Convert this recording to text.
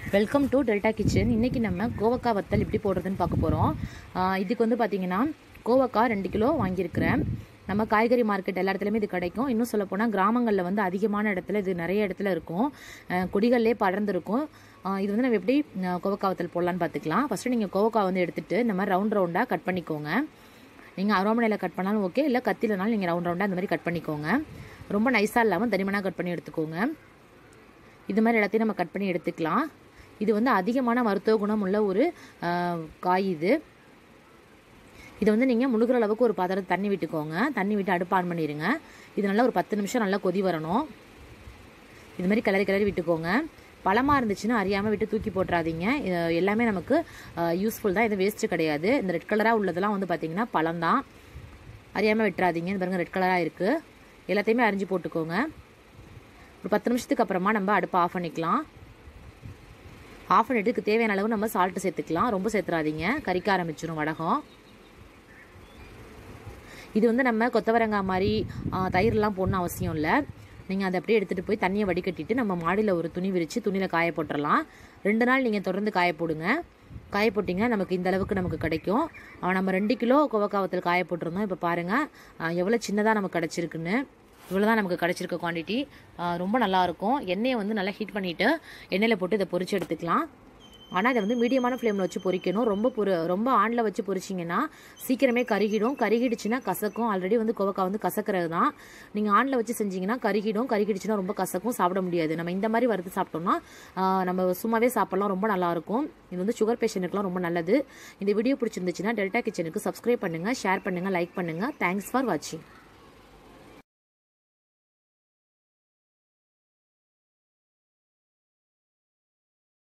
welcome to delta kitchen இன்றைக்கி நம்ம கோவக்காய் வத்தல் எப்படி போடுறதுன்னு பார்க்க போகிறோம் இதுக்கு வந்து பார்த்திங்கன்னா கோவக்காய் ரெண்டு கிலோ வாங்கியிருக்கிறேன் நம்ம காய்கறி மார்க்கெட் எல்லா இடத்துலையுமே இது கிடைக்கும் இன்னும் சொல்ல போனால் கிராமங்களில் வந்து அதிகமான இடத்துல இது நிறைய இடத்துல இருக்கும் அஹ் கொடிகள்லே படர்ந்துருக்கும் அஹ் இது வந்து நம்ம எப்படி அஹ் கோவக்காய் வத்தல் போடலான்னு பார்த்துக்கலாம் ஃபஸ்ட்டு நீங்கள் கோவக்காய் வந்து எடுத்துகிட்டு இந்த மாதிரி ரவுண்ட் ரவுண்டாக கட் பண்ணிக்கோங்க நீங்கள் அரோமனையில் கட் பண்ணாலும் ஓகே இல்லை கத்திலனாலும் நீங்கள் ரவுண்ட் ரவுண்டாக இந்த மாதிரி கட் பண்ணிக்கோங்க ரொம்ப நைஸாக இல்லாமல் தனிமனாக கட் பண்ணி எடுத்துக்கோங்க இது மாதிரி எல்லாத்தையும் நம்ம கட் பண்ணி எடுத்துக்கலாம் இது வந்து அதிகமான மருத்துவ குணம் உள்ள ஒரு ஆஹ், காய் இது இதை வந்து நீங்கள் முழுகிற அளவுக்கு ஒரு பாத்திரத்தை தண்ணி விட்டுக்கோங்க தண்ணி விட்டு அடுப்பு ஆன் பண்ணிடுங்க இது நல்லா ஒரு பத்து நிமிஷம் நல்லா கொதி வரணும் இது மாதிரி கிளறி கிளறி விட்டுக்கோங்க பழமாக இருந்துச்சுன்னா அறியாமல் விட்டு தூக்கி போட்டுறாதீங்க இது எல்லாமே நமக்கு யூஸ்ஃபுல் தான் இது வேஸ்ட்டு கிடையாது இந்த ரெட் கலராக உள்ளதெல்லாம் வந்து பார்த்தீங்கன்னா பழம் தான் அறியாமல் விட்டுறாதீங்க இந்த பாருங்க ரெட் கலராக இருக்குது எல்லாத்தையுமே அரிஞ்சு போட்டுக்கோங்க ஒரு பத்து நிமிஷத்துக்கு அப்புறமா நம்ம அடுப்பை ஆஃப் பண்ணிக்கலாம் ஆஃப் பண்ணிட்டு இதுக்கு தேவையான அளவு நம்ம சால்ட்டு சேர்த்துக்கலாம் ரொம்ப சேர்த்துறாதீங்க கறிக்க ஆரம்பிச்சிடும் வடகம் இது வந்து நம்ம கொத்தவரங்காய் மாதிரி ஆ, தயிர்லாம் போடணும் அவசியம் இல்லை நீங்கள் அதை அப்படியே எடுத்துகிட்டு போய் தண்ணியை வடிகட்டிட்டு நம்ம மாடியில் ஒரு துணி விரித்து துணியில் காய போட்டுடலாம் ரெண்டு நாள் நீங்கள் தொடர்ந்து காய போடுங்க காய போட்டிங்கன்னா நமக்கு இந்த அளவுக்கு நமக்கு கிடைக்கும் ஆ, நம்ம ரெண்டு கிலோ கோவக்காவத்தில் காய போட்டிருந்தோம் இப்போ பாருங்கள் எவ்வளோ சின்னதாக நமக்கு கிடச்சிருக்குன்னு இவ்வளோ தான் நமக்கு கிடச்சிருக்க குவான்டிட்டி ரொம்ப நல்லாயிருக்கும் எண்ணெயை வந்து நல்லா ஹீட் பண்ணிவிட்டு எண்ணெயில் போட்டு இதை பொரிச்சு எடுத்துக்கலாம் ஆனால் இதை வந்து மீடியமான ஃப்ளேமில் வச்சு பொரிக்கணும் ரொம்ப பொரு ரொம்ப ஆனில் வச்சு பொரிச்சிங்கன்னா சீக்கிரமே கருகிடும் கருகிடுச்சுன்னா கசக்கும் ஆல்ரெடி வந்து கோவக்காய் வந்து கசக்கிறது தான் நீங்கள் ஆனில் வச்சு செஞ்சீங்கன்னா கருகிடும் கருகிடுச்சுன்னா ரொம்ப கசக்கும் சாப்பிட முடியாது நம்ம இந்த மாதிரி வறுத்து சாப்பிட்டோம்னா ஆஹ், நம்ம சும்மாவே சாப்பிடலாம் ரொம்ப நல்லாயிருக்கும் இது வந்து சுகர் பேஷண்ட்டுக்குலாம் ரொம்ப நல்லது இந்த வீடியோ பிடிச்சிருந்துச்சுன்னா டெல்டா கிச்சனுக்கு சப்ஸ்கிரைப் பண்ணுங்கள் ஷேர் பண்ணுங்கள் லைக் பண்ணுங்கள் தேங்க்ஸ் ஃபார் வாட்சிங்